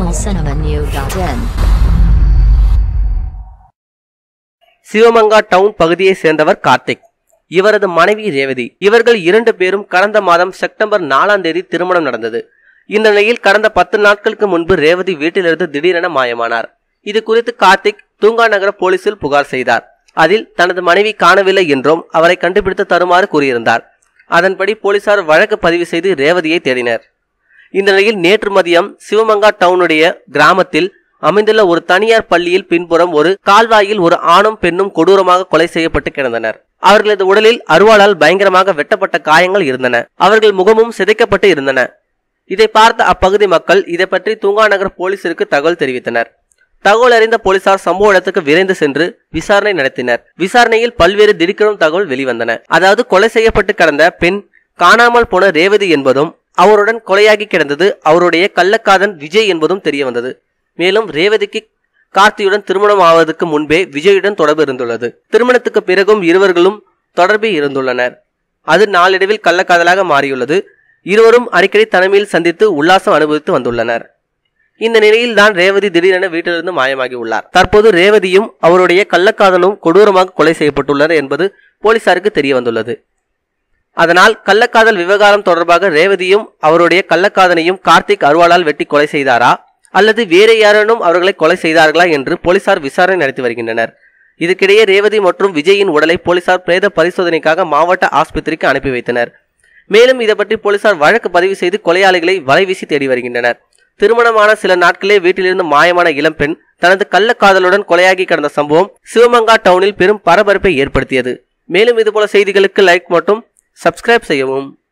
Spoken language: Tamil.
tamilcinemanew.in சிவமங்கா டவுன் பகுதியைச் சேர்ந்தவர் கார்த்திக் இவரது மனைவி ரேவதி இவர்கள் இரண்டு பேரும் கடந்த மாதம் செப்டம்பர் நாலாம் தேதி திருமணம் நடந்தது இந்த நிலையில் கடந்த பத்து நாட்களுக்கு முன்பு ரேவதி வீட்டிலிருந்து திடீரென மாயமானார் இது குறித்து கார்த்திக் தூங்கா நகர போலீசில் புகார் செய்தார் அதில் தனது மனைவி காணவில்லை என்றும் அவரை கண்டுபிடித்து தருமாறு கூறியிருந்தார் அதன்படி போலீசார் வழக்கு பதிவு செய்து ரேவதியை தேடினர் இந்த நிலையில் நேற்று மதியம் சிவமங்கா டவுனுடைய கிராமத்தில் அமைந்துள்ள ஒரு தனியார் பள்ளியில் பின்புறம் ஒரு கால்வாயில் ஒரு ஆணும் பெண்ணும் கொடூரமாக கொலை செய்யப்பட்டு கிடந்தனர் அவர்களது உடலில் அருவாளால் பயங்கரமாக வெட்டப்பட்ட காயங்கள் இருந்தன அவர்கள் முகமும் சிதைக்கப்பட்டு இருந்தன இதை பார்த்த அப்பகுதி மக்கள் இதை பற்றி தூங்காநகர் போலீசிற்கு தகவல் தெரிவித்தனர் தகவல் அறிந்த போலீசார் சம்பவ இடத்துக்கு விரைந்து சென்று விசாரணை நடத்தினர் விசாரணையில் பல்வேறு திடுக்கிடும் தகவல் வெளிவந்தன அதாவது கொலை செய்யப்பட்டு கிடந்த பெண் காணாமல் போன ரேவதி என்பதும் அவருடன் கொலையாகி கிடந்தது அவருடைய கள்ளக்காதன் விஜய் என்பதும் தெரிய வந்தது மேலும் ரேவதிக்கு கார்த்தியுடன் திருமணம் ஆவதற்கு முன்பே விஜயுடன் தொடர்பு இருந்துள்ளது திருமணத்துக்கு பிறகும் இருவர்களும் தொடர்பில் இருந்துள்ளனர் அது நாளடைவில் கள்ளக்காதலாக மாறியுள்ளது இருவரும் அடிக்கடி தனிமையில் சந்தித்து உல்லாசம் அனுபவித்து வந்துள்ளனர் இந்த நிலையில் தான் ரேவதி திடீரென வீட்டிலிருந்து மாயமாகி உள்ளார் தற்போது ரேவதியும் அவருடைய கள்ளக்காதலும் கொடூரமாக கொலை செய்யப்பட்டுள்ளனர் என்பது போலீசாருக்கு தெரிய வந்துள்ளது அதனால் கள்ளக்காதல் விவகாரம் தொடர்பாக ரேவதியும் அவருடைய கள்ளக்காதனையும் கார்த்திக் அருவாளால் வெட்டி கொலை செய்தாரா அல்லது வேறு யாரேனும் அவர்களை கொலை செய்தார்களா என்று போலீசார் விசாரணை நடத்தி வருகின்றனர் இதுக்கிடையே ரேவதி மற்றும் விஜயின் உடலை போலீசார் பிரேத பரிசோதனைக்காக மாவட்ட ஆஸ்பத்திரிக்கு அனுப்பி வைத்தனர் மேலும் இதை பற்றி போலீசார் வழக்கு பதிவு செய்து கொலையாளிகளை வலைவீசி தேடி வருகின்றனர் திருமணமான சில நாட்களே வீட்டிலிருந்து மாயமான இளம்பெண் தனது கள்ளக்காதலுடன் கொலையாகி கிடந்த சம்பவம் சிவமங்கா டவுனில் பெரும் பரபரப்பை ஏற்படுத்தியது மேலும் இதுபோல செய்திகளுக்கு லைக் மற்றும் சப்ஸ்கிரைப் செய்யவும்